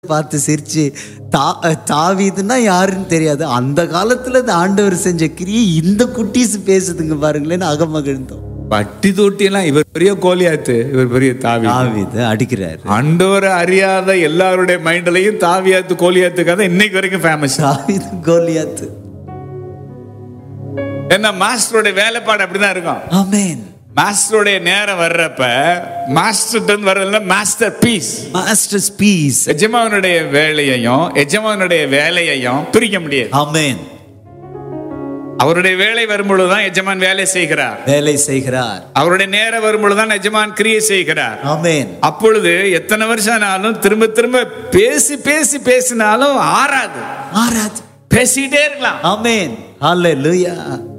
பார்த்து சிரிச்சு தா தாவீதுன்னா யாருன்னு தெரியாது அந்த காலத்துல இந்த ஆண்டவர் செஞ்ச கிரியை இந்த குட்டீஸ் பேசுதுங்க பாருங்களேன்னு அகமகிழ்ந்தோம் பட்டி தொட்டியெல்லாம் இவர் பெரிய கோலியாத்து இவர் பெரிய தாவி தாவீது அடிக்கிறாரு ஆண்டவரை அறியாத எல்லாருடைய மைண்ட்லயும் தாவியாத்து கோலியாத்து கதை இன்னைக்கு வரைக்கும் ஃபேமஸ் தாவீது கோலியாத்து ஏன்னா மாஸ்டருடைய வேலைப்பாடு அப்படிதான் இருக்கும் ஆமென் மாஸ்டருடைய நேரம் வர்றப்ப மாஸ்டர் வர்றதுல மாஸ்டர் பீஸ் மாஸ்டர்ஸ் பீஸ் எஜமானுடைய வேலையையும் எஜமானுடைய வேலையையும் பிரிக்க முடியாது ஆமென் அவருடைய வேலை வரும்பொழுதுதான் எஜமான் வேலை செய்கிறார் வேலை செய்கிறார் அவருடைய நேரம் வரும்பொழுதுதான் எஜமான் கிரியை செய்கிறார் ஆமென் அப்பொழுது எத்தனை வருஷம் ஆனாலும் திரும்ப திரும்ப பேசி பேசி பேசினாலும் ஆறாது ஆராத் பேசிட்டே இருக்கலாம் ஆமென் ஹalleluya